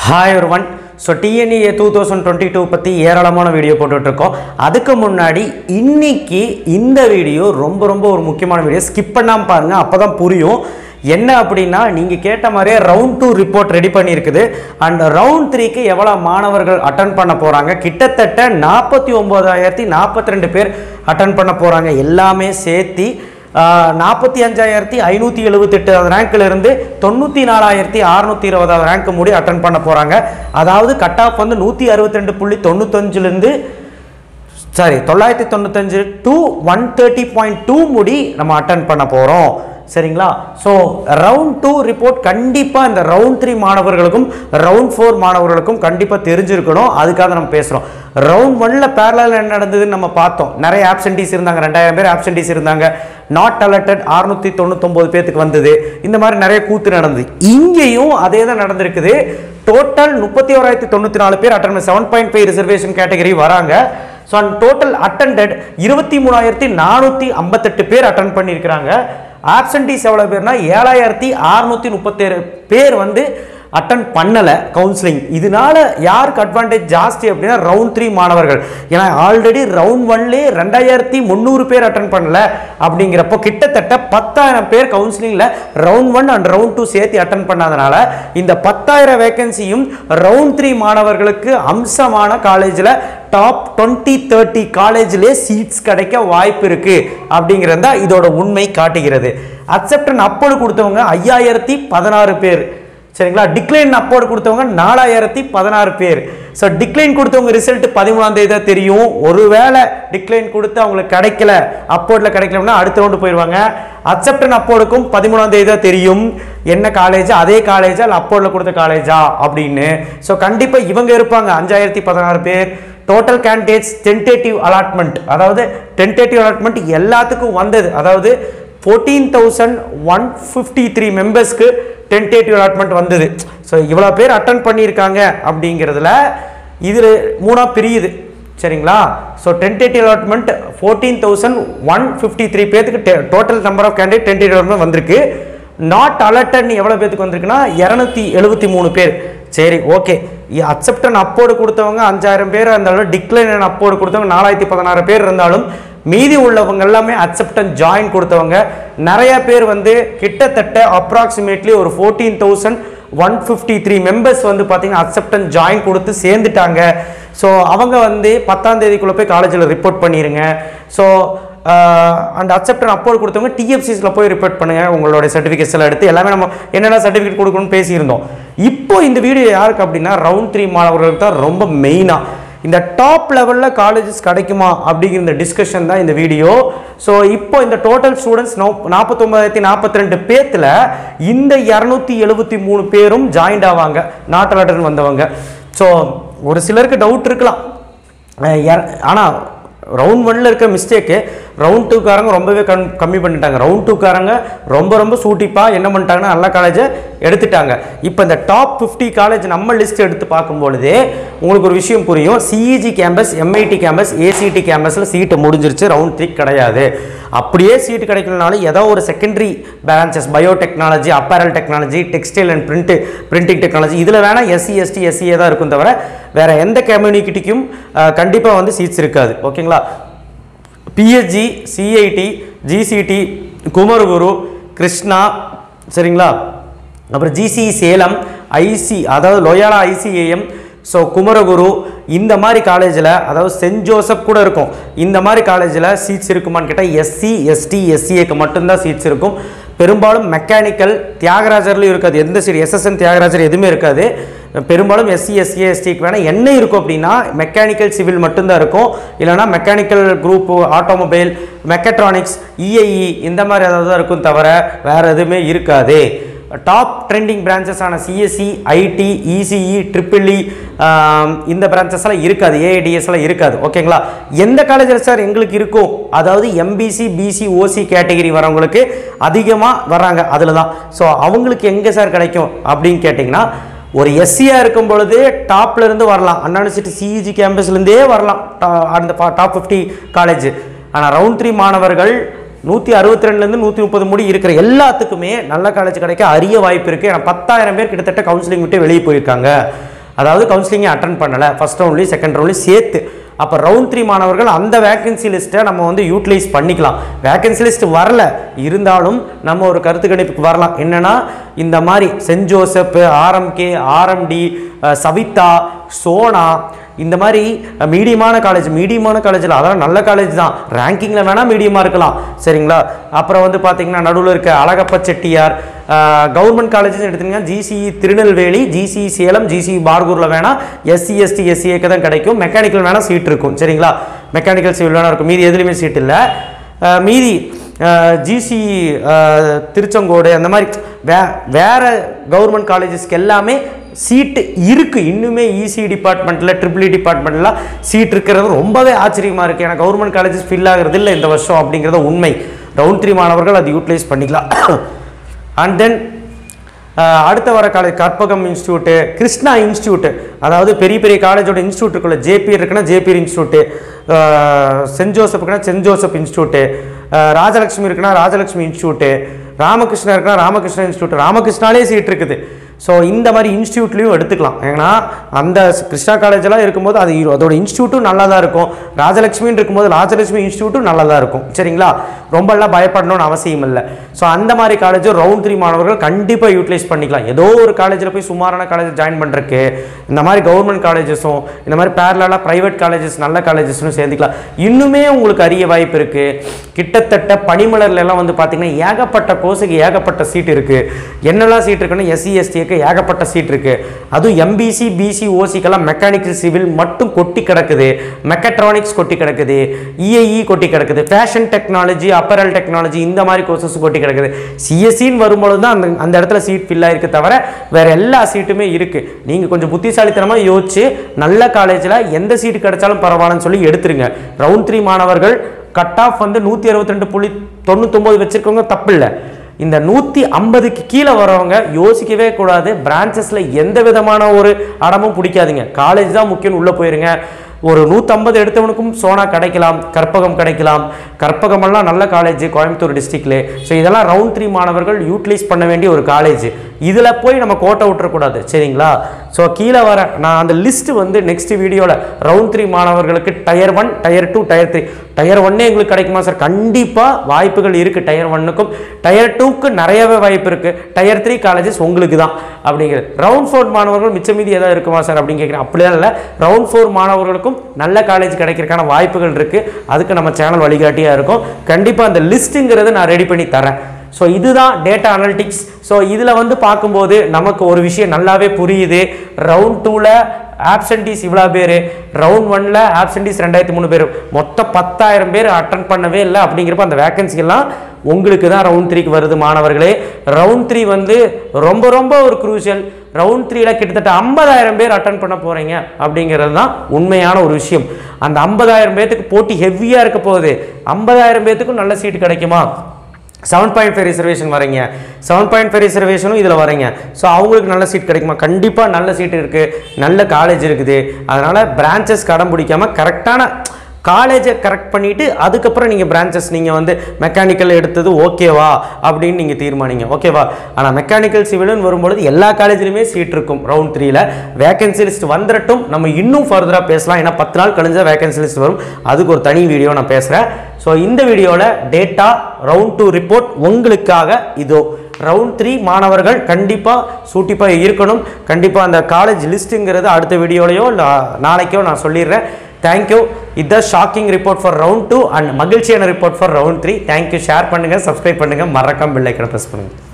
hi ஒருவன் so TNEA two thousand twenty two பற்றி ஏராளமான வீடியோ போட்டுட்ருக்கோம் அதுக்கு முன்னாடி இன்னைக்கு இந்த வீடியோ ரொம்ப ரொம்ப ஒரு முக்கியமான வீடியோ ஸ்கிப் பண்ணாமல் பாருங்கள் அப்போ தான் புரியும் என்ன அப்படின்னா நீங்கள் கேட்ட மாதிரியே ரவுண்ட் டூ ரிப்போர்ட் ரெடி பண்ணியிருக்குது அண்ட் ரவுண்ட் த்ரீக்கு எவ்வளோ மாணவர்கள் அட்டன் பண்ண போகிறாங்க கிட்டத்தட்ட நாற்பத்தி ஒம்போதாயிரத்தி நாற்பத்தி ரெண்டு பேர் அட்டன் பண்ண போகிறாங்க எல்லாமே சேர்த்தி நாற்பத்தி அஞ்சாயிரத்தி ஐநூற்றி எழுபத்தெட்டு ரேங்க்ல இருந்து தொண்ணூற்றி நாலாயிரத்தி அறுநூத்தி இருபதாவது ரேங்க் மூடி அட்டன் பண்ண போகிறாங்க அதாவது கட் ஆஃப் வந்து நூற்றி அறுபத்தி ரெண்டு புள்ளி தொண்ணூத்தஞ்சுலேருந்து சாரி தொள்ளாயிரத்தி தொண்ணூத்தஞ்சு to one thirty point two முடி நம்ம அட்டன் பண்ண போகிறோம் சரிங்களா ஸோ ரவுண்ட் டூ ரிப்போர்ட் கண்டிப்பாக இந்த ரவுண்ட் த்ரீ மாணவர்களுக்கும் ரவுண்ட் ஃபோர் மாணவர்களுக்கும் கண்டிப்பாக தெரிஞ்சிருக்கணும் அதுக்காக நம்ம பேசுகிறோம் ரவுண்ட் ஒன்ல பேரலல் என்ன நடந்ததுன்னு நம்ம பார்த்தோம் நிறைய ஆப்சன்டீஸ் இருந்தாங்க ரெண்டாயிரம் பேர் ஆப்சன்டீஸ் இருந்தாங்க நாட் அலர்டட் அறுநூத்தி தொண்ணூத்தொம்பது பேத்துக்கு வந்தது இந்த மாதிரி நிறைய கூத்து நடந்தது இங்கேயும் அதே தான் நடந்திருக்குது டோட்டல் முப்பத்தி ஓராயிரத்தி தொண்ணூற்றி நாலு பேர் attend seven point five reservation category வராங்க ஸோ டோட்டல் அட்டண்டட் இருபத்தி மூணாயிரத்தி நானூற்றி ஐம்பத்தெட்டு பேர் அட்டன் பண்ணியிருக்கிறாங்க ஆப்சன்டீஸ் எவ்வளோ பேர்னா ஏழாயிரத்தி அறுநூற்றி முப்பத்தேழு பேர் வந்து அட்டன் பண்ணலை கவுன்சிலிங் இதனால யாருக்கு அட்வான்டேஜ் ஜாஸ்தி அப்படின்னா ரவுண்ட் த்ரீ மாணவர்கள் ஏன்னா ஆல்ரெடி ரவுண்ட் ஒன்லேயே ரெண்டாயிரத்தி முந்நூறு பேர் அட்டன் பண்ணல அப்படிங்கிறப்போ கிட்டத்தட்ட பத்தாயிரம் பேர் கவுன்சிலிங்கில் round one and round two சேர்த்து அட்டன் பண்ணாதனால இந்த பத்தாயிரம் வேகன்சியும் ரவுண்ட் த்ரீ மாணவர்களுக்கு அம்சமான காலேஜில் டாப் டுவெண்ட்டி தேர்ட்டி காலேஜ்லேயே சீட்ஸ் கிடைக்க வாய்ப்பு இருக்கு அப்படிங்கிறது தான் இதோட உண்மை காட்டுகிறது அக்செப்டன் அப்போடு கொடுத்தவங்க ஐயாயிரத்தி பதினாறு பேர் சரிங்களா டிக்ளைன் அப்போர்டு கொடுத்தவங்க நாலாயிரத்தி பதினாறு பேர் ஸோ டிக்ளைன் கொடுத்தவங்க ரிசல்ட் பதிமூணாம் தேதி தான் தெரியும் ஒருவேளை டிக்ளைன் கொடுத்து அவங்களுக்கு கிடைக்கல அப்போர்டில் கிடைக்கலன்னா அடுத்த ரவுண்டு போயிடுவாங்க அக்செப்டன் அப்போர்டுக்கும் பதிமூணாம் தேதி தான் தெரியும் என்ன காலேஜ் அதே காலேஜா இல்லை அப்போர்டில் கொடுத்த காலேஜா அப்படின்னு ஸோ கண்டிப்பாக இவங்க இருப்பாங்க அஞ்சாயிரத்தி பதினாறு பேர் டோட்டல் கேண்டிடேட்ஸ் டென்டேட்டிவ் அலாட்மெண்ட் அதாவது டென்டேட்டிவ் அலாட்மெண்ட் எல்லாத்துக்கும் வந்தது அதாவது fourteen thousand one fifty three மெம்பர்ஸ்க்கு டென்டேட்டிவ் அலாட்மெண்ட் வந்தது ஸோ இவ்வளோ பேர் அட்டன் பண்ணியிருக்காங்க அப்படிங்கிறதுல இதில் மூணாக பிரியுது சரிங்களா so tentative allotment fourteen thousand one fifty three பேத்துக்கு total number of candidate tentative allotment வந்திருக்கு நாட் அலர்ட்னு எவ்வளோ பேத்துக்கு வந்திருக்குன்னா இரநூத்தி எழுபத்தி மூணு பேர் சரி ஓகே அக்செப்டன் அப்போடு கொடுத்தவங்க அஞ்சாயிரம் பேர் இருந்தாலும் டிக்ளைன் அப்போடு கொடுத்தவங்க நாலாயிரத்தி பதினாறு பேர் இருந்தாலும் மீதி உள்ளவங்க எல்லாமே அக்செப்டன் ஜாயின் கொடுத்தவங்க நிறைய பேர் வந்து கிட்டத்தட்ட அப்ராக்சிமேட்லி ஒரு fourteen thousand one fifty three members வந்து பார்த்தீங்கன்னா அக்செப்டன் ஜாயின் கொடுத்து சேர்ந்துட்டாங்க ஸோ அவங்க வந்து பத்தாம் தேதிக்குள்ளே போய் காலேஜில் ரிப்போர்ட் பண்ணிடுங்க ஸோ அண்ட் அக்செப்டன் அப்போது கொடுத்தவங்க டிஎஃப்சிஸில் போய் ரிப்போர்ட் பண்ணுங்க உங்களோட சர்டிஃபிகேட்ஸ் எல்லாம் எடுத்து எல்லாமே நம்ம என்னென்ன சர்டிஃபிகேட் கொடுக்கணும்னு பேசியிருந்தோம் இப்போ இந்த வீடியோ யாருக்கு அப்படின்னா ரவுண்ட் த்ரீ மாணவர்களுக்கு தான் ரொம்ப மெயினாக இந்த டாப் லெவலில் காலேஜஸ் கிடைக்குமா அப்படிங்கிற இந்த டிஸ்கஷன் தான் இந்த வீடியோ ஸோ இப்போ இந்த டோட்டல் ஸ்டூடெண்ட்ஸ் நோ நாற்பத்தொம்பதாயிரத்தி நாற்பத்தி ரெண்டு பேத்தில் இந்த இரநூத்தி எழுபத்தி மூணு பேரும் ஜாயின்ட் ஆவாங்க நாட் அலர்டன் வந்தவங்க ஸோ ஒரு சிலருக்கு டவுட் இருக்கலாம் ஆனால் ரவுண்ட் ஒன்ல இருக்க மிஸ்டேக்கு ரவுண்ட் டூக்காரங்க ரொம்பவே கம் கம்மி பண்ணிட்டாங்க ரவுண்ட் டூக்காரங்க ரொம்ப ரொம்ப சூட்டிப்பாக என்ன பண்ணிட்டாங்கன்னா நல்ல காலேஜை எடுத்துட்டாங்க இப்போ இந்த டாப் ஃபிஃப்டி காலேஜ் நம்ம லிஸ்ட் எடுத்து பார்க்கும்பொழுதே உங்களுக்கு ஒரு விஷயம் புரியும் CEG campus MIT campus ACT கேம்பஸில் சீட்டு முடிஞ்சிருச்சு ரவுண்ட் த்ரீ கிடையாது அப்படியே சீட்டு கிடைக்கலனாலும் ஏதோ ஒரு secondary branches biotechnology apparel technology textile and print printing technology இதில் வேணால் எஸ்சி எஸ்டி எஸ்சிஏ தான் இருக்கும் தவிர வேறு எந்த கம்யூனிட்டிக்கும் கண்டிப்பாக வந்து சீட்ஸ் இருக்காது ஓகேங்களா PSG CIT GCT Kumaraguru Krishna சரிங்களா அப்புறம் ஜிசி சேலம் ஐசி அதாவது லோயாலா ஐசிஏஎம் ஸோ குமரகுரு இந்த மாதிரி காலேஜில் அதாவது சென்ட் ஜோசப் கூட இருக்கும் இந்த மாதிரி காலேஜில் சீட்ஸ் இருக்குமான்னு கேட்டால் எஸ்சி எஸ்டி எஸ்சிஏக்கு மட்டும்தான் சீட்ஸ் இருக்கும் பெரும்பாலும் மெக்கானிக்கல் தியாகராஜர்லையும் இருக்காது எந்த சீட் எஸ்எஸ்என் தியாகராஜர் எதுவுமே இருக்காது பெரும்பாலும் எஸ்சி எஸ்சி எஸ்டிக்கு வேணால் என்ன இருக்கும் அப்படின்னா மெக்கானிக்கல் சிவில் மட்டும்தான் இருக்கும் இல்லைனா mechanical group automobile mechatronics EIE இந்த மாதிரி ஏதாவது தான் இருக்கும் தவிர வேறு எதுவுமே இருக்காது டாப் ட்ரெண்டிங் பிரான்ச்சஸான சிஎஸ்சி ஐடி இசிஇ ட்ரிபிள்இ இந்த பிரான்ச்சஸ்லாம் இருக்காது ஏஐடிஎஸ்லாம் இருக்காது ஓகேங்களா எந்த காலேஜில் சார் எங்களுக்கு இருக்கும் அதாவது எம்பிசி பிசி ஓசி கேட்டகரி வரவங்களுக்கு அதிகமாக வராங்க அதில் தான் ஸோ அவங்களுக்கு எங்கே சார் கிடைக்கும் அப்படின்னு கேட்டிங்கன்னா ஒரு எஸ்சியாக இருக்கும் பொழுது டாப்ல இருந்து வரலாம் அண்ணா யூனிவர்சிட்டி சிஇஜி கேம்பஸ்லேருந்தே வரலாம் டா- அந்த டாப் ஃபிஃப்டி காலேஜ் ஆனால் ரவுண்ட் த்ரீ மாணவர்கள் நூற்றி அறுபத்தி ரெண்டுலேருந்து நூற்றி முப்பது முடி இருக்கிற எல்லாத்துக்குமே நல்ல காலேஜ் கிடைக்க அரிய வாய்ப்பு இருக்குது ஏன்னா பத்தாயிரம் பேர் கிட்டத்தட்ட கவுன்சிலிங் விட்டு வெளியே போயிருக்காங்க அதாவது கவுன்சிலிங்கை அட்டன் பண்ணலை ஃபஸ்ட் ரவுண்ட்லேயும் செகண்ட் ரவுண்ட்லேயும் சேர்த்து அப்போ ரவுண்ட் த்ரீ மாணவர்கள் அந்த வேகன்சி லிஸ்ட்டை நம்ம வந்து யூட்டிலைஸ் பண்ணிக்கலாம் வேகன்சி லிஸ்ட் வரல இருந்தாலும் நம்ம ஒரு கருத்து கணிப்புக்கு வரலாம் என்னன்னா இந்த மாதிரி saint Joseph RMK RMD Savitha Sona இந்த மாதிரி மீடியமான காலேஜ் மீடியமான காலேஜில் அதெல்லாம் நல்ல காலேஜ் தான் ரேங்கிங்கில் வேணால் மீடியமாக இருக்கலாம் சரிங்களா அப்புறம் வந்து பார்த்தீங்கன்னா நடுவில் இருக்க அழகப்ப செட்டியார் கவர்மெண்ட் காலேஜஸ் எடுத்தீங்கன்னா GCE Tirunelveli GCE Salem GCE பார்கூரில் வேணால் எஸ்சி எஸ்டி எஸ்சிஏக்கு தான் கிடைக்கும் மெக்கானிக்கல் வேணால் சீட் இருக்கும் சரிங்களா மெக்கானிக்கல் சிவில் வேணால் இருக்கும் மீதி எதுலேயுமே சீட் இல்லை அஹ் மீதி ஜிசி திருச்செங்கோடு அந்த மாதிரி வே வேறு கவர்மெண்ட் காலேஜஸ்க்கு எல்லாமே சீட்டு இருக்குது இன்னுமே இசி டிபார்ட்மெண்ட்டில் ட்ரிபிள் டிபார்ட்மெண்ட்டில் சீட் இருக்கிறது ரொம்பவே ஆச்சரியமாக இருக்குது ஏன்னா கவர்மெண்ட் காலேஜஸ் ஃபில் ஆகிறது இல்லை இந்த வருஷம் அப்படிங்கிறது உண்மை ரவுண்ட் த்ரீ மாணவர்கள் அது யூட்டிலைஸ் பண்ணிக்கலாம் அண்ட் தென் அடுத்த வர college Karpagam institute Krishna institute அதாவது பெரிய பெரிய காலேஜோட இன்ஸ்டியூட் இருக்குல்ல ஜேபி இருக்குன்னா ஜேபி இன்ஸ்டியூட்டு சென்ட் ஜோசப் இருக்குன்னா saint Joseph institute ah Rajalakshmi இருக்குன்னா ராஜலட்சுமி இன்ஸ்டியூட்டு ராமகிருஷ்ணா இருக்குன்னா ராமகிருஷ்ணா இன்ஸ்டியூட் ராமகிருஷ்ணாலே சீட் இருக்குது ஸோ இந்த மாதிரி இன்ஸ்டியூட்லேயும் எடுத்துக்கலாம் ஏன்னா அந்த கிருஷ்ணா காலேஜெல்லாம் இருக்கும்போது அது இரு- அதோட இன்ஸ்டியூட்டும் நல்லா தான் இருக்கும் ராஜலட்சுமின்னு இருக்கும்போது ராஜலட்சுமி இன்ஸ்டியூட்டும் நல்லா தான் இருக்கும் சரிங்களா ரொம்பலாம் பயப்படணும்னு அவசியம் இல்லை ஸோ அந்த மாதிரி காலேஜும் ரவுண்ட் த்ரீ மாணவர்கள் கண்டிப்பாக யூட்டிலைஸ் பண்ணிக்கலாம் ஏதோ ஒரு காலேஜில் போய் சுமாரான காலேஜ் ஜாயின் பண்ணுறக்கு இந்த மாதிரி கவர்மெண்ட் காலேஜஸும் இந்த மாதிரி பேரலாக ப்ரைவேட் காலேஜஸ் நல்ல காலேஜஸ்னு சேர்ந்துக்கலாம் இன்னுமே உங்களுக்கு அரிய வாய்ப்பு இருக்குது கிட்டத்தட்ட பனிமலர்ல எல்லாம் வந்து பார்த்தீங்கன்னா ஏகப்பட்ட கோர்ஸுக்கு ஏகப்பட்ட சீட் இருக்குது என்னெல்லாம் சீட் இருக்குன்னா எஸ்சி எஸ்டிக்கு ஏகப்பட்ட சீட் இருக்குது அதுவும் எம்பிசி பிசி ஓசிக்கெல்லாம் மெக்கானிக்கல் சிவில் மட்டும் கொட்டி கிடக்குது மெக்கட்ரானிக்ஸ் கொட்டி கிடக்குது இஐஇ கொட்டி கிடக்குது ஃபேஷன் டெக்னாலஜி அப்பரல் டெக்னாலஜி இந்த மாதிரி கோர்சஸ் கொட்டி கிடக்குது சிஎஸ்சின்னு வரும்பொழுது தான் அந்த அந்த இடத்துல சீட் ஃபில் ஆயிருக்கு தவிர வேற எல்லா சீட்டுமே இருக்குது நீங்கள் கொஞ்சம் புத்திசாலித்தனமாக யோசிச்சு நல்ல காலேஜில் எந்த சீட்டு கிடைச்சாலும் பரவாயில்லன்னு சொல்லி எடுத்துருங்க ரவுண்ட் த்ரீ மாணவர்கள் கட் ஆஃப் வந்து நூற்றி அறுபத்தி ரெண்டு புள்ளி தொண்ணூத்தொம்பது வச்சிருக்கவங்க தப்பு இல்லை இந்த நூற்றி ஐம்பதுக்கு கீழே வரவங்க யோசிக்கவே கூடாது பிரான்ச்சஸில் எந்த விதமான ஒரு அடமும் பிடிக்காதீங்க காலேஜ் தான் முக்கியம் உள்ளே போயிருங்க ஒரு நூற்றம்பது எடுத்தவனுக்கும் சோனா கிடைக்கலாம் கற்பகம் கிடைக்கலாம் கற்பகமெல்லாம் நல்ல காலேஜ் கோயம்புத்தூர் டிஸ்ட்ரிக்ட்ல ஸோ இதெல்லாம் ரவுண்ட் த்ரீ மாணவர்கள் யூட்டிலைஸ் பண்ண வேண்டிய ஒரு காலேஜ் இதில் போய் நம்ம கோட்டை விட்டுறக்கூடாது சரிங்களா ஸோ கீழே வர நான் அந்த லிஸ்ட் வந்து நெக்ஸ்ட் வீடியோவில் ரவுண்ட் த்ரீ மாணவர்களுக்கு tier one tier two tier three tier ஒன்னே எங்களுக்கு கிடைக்குமா சார் கண்டிப்பாக வாய்ப்புகள் இருக்குது டயர் ஒன்னுக்கும் டயர் டூக்கு நிறையவே வாய்ப்பு இருக்குது டயர் த்ரீ காலேஜஸ் உங்களுக்கு தான் அப்படிங்கிறது ரவுண்ட் ஃபோர் மாணவர்கள் மிச்சம் மீதி ஏதாவது இருக்குமா சார் அப்படின்னு கேட்குறேன் அப்படிலாம் இல்லை ரவுண்ட் ஃபோர் மாணவர்களுக்கும் நல்ல காலேஜ் கிடைக்கிறதுக்கான வாய்ப்புகள் இருக்குது அதுக்கு நம்ம சேனல் வழிகாட்டியாக இருக்கும் கண்டிப்பாக அந்த லிஸ்ட்டுங்கிறத நான் ரெடி பண்ணி தரேன் ஸோ இதுதான் டேட்டா அனலிட்டிக்ஸ் ஸோ இதில் வந்து பார்க்கும்போது நமக்கு ஒரு விஷயம் நல்லாவே புரியுது ரவுண்ட் டூவில் ஆப்சன்டீஸ் இவ்வளோ பேர் ரவுண்ட் ஒன்ல ஆப்சன்டீஸ் ரெண்டாயிரத்தி மூணு பேர் மொத்தம் பத்தாயிரம் பேர் அட்டன் பண்ணவே இல்லை அப்படிங்கிறப்ப அந்த வேகன்சி எல்லாம் உங்களுக்கு தான் ரவுண்ட் த்ரீக்கு வருது மாணவர்களே ரவுண்ட் த்ரீ வந்து ரொம்ப ரொம்ப ஒரு குரூஷியல் ரவுண்ட் த்ரீல கிட்டத்தட்ட ஐம்பதாயிரம் பேர் அட்டன் பண்ண போறீங்க அப்படிங்கிறது தான் உண்மையான ஒரு விஷயம் அந்த ஐம்பதாயிரம் பேர்த்துக்கு போட்டி ஹெவியாக இருக்க போகுது ஐம்பதாயிரம் பேர்த்துக்கும் நல்ல சீட் கிடைக்குமா செவன் பாயிண்ட் ஃபைவ் ரிசர்வேஷன் வரீங்க செவன் பாயிண்ட் ஃபைவ் ரிசர்வேஷனும் இதில் வரீங்க ஸோ அவங்களுக்கு நல்ல சீட் கிடைக்குமா கண்டிப்பாக நல்ல சீட் இருக்குது நல்ல காலேஜ் இருக்குது அதனால் பிரான்ச்சஸ் கடன் பிடிக்காமல் கரெக்டான காலேஜை கரெக்ட் பண்ணிவிட்டு அதுக்கப்புறம் நீங்கள் பிரான்ச்சஸ் நீங்கள் வந்து மெக்கானிக்கல் எடுத்தது ஓகேவா அப்படின்னு நீங்கள் தீர்மானிங்க ஓகேவா ஆனால் மெக்கானிக்கல் சிவில்னு வரும்பொழுது எல்லா காலேஜ்லையுமே சீட் இருக்கும் ரவுண்ட் த்ரீல வேகன்சி லிஸ்ட் வந்துடட்டும் நம்ம இன்னும் ஃபர்தராக பேசலாம் ஏன்னா பத்து நாள் கழிஞ்சா வேகன்சி லிஸ்ட் வரும் அதுக்கு ஒரு தனி வீடியோ நான் பேசுகிறேன் ஸோ இந்த வீடியோவில் டேட்டா ரவுண்ட் டூ ரிப்போர்ட் உங்களுக்காக இதோ ரவுண்ட் த்ரீ மாணவர்கள் கண்டிப்பாக சூட்டிப்பாக இருக்கணும் கண்டிப்பாக அந்த காலேஜ் லிஸ்ட்டுங்கிறது அடுத்த வீடியோலையோ இல்லை நாளைக்கோ நான் சொல்லிடுறேன் தேங்க்யூ இதுதான் shocking report for round two and மகிழ்ச்சியான report for round three thank you share பண்ணுங்கள் சப்ஸ்கிரைப் பண்ணுங்கள் மறக்காம பெல் ஐக்கனை ப்ரெஸ் பண்ணுங்கள்